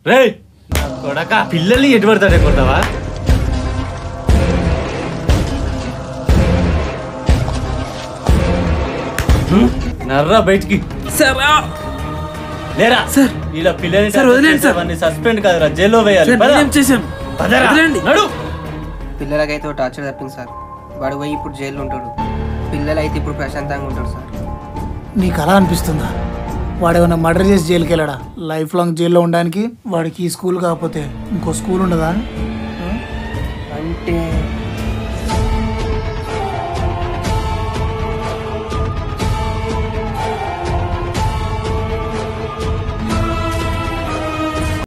రే కొడక పిల్లల్ని ఎటు పడతాడే కొడతావా హ్మ్? నర్రా బయటికి సార్ లేరా సార్. ఇలా పిల్లల్ని సార్, వదిలేండి సార్. సస్పెండ్ కాదురా జైల్లో వేయాలి సార్ పద. నేనేం చేశాను పదరా. వదిలేండి. నడు పిల్లలకైతే ఓ టార్చర్ తప్పింది సార్ వాడు పోయి ఇప్పుడు జైల్లో ఉంటాడు పిల్లలైతే ఇప్పుడు ప్రశాంతంగా ఉంటాడు సార్ నీకు అలా అనిపిస్తుందా వాడు ఏమైనా మర్డర్ చేసి జైలుకి వెళ్ళాడా లైఫ్ లాంగ్ జైల్లో ఉండడానికి వాడికి ఈ స్కూల్ కాకపోతే ఇంకో స్కూల్ ఉండదా అంటే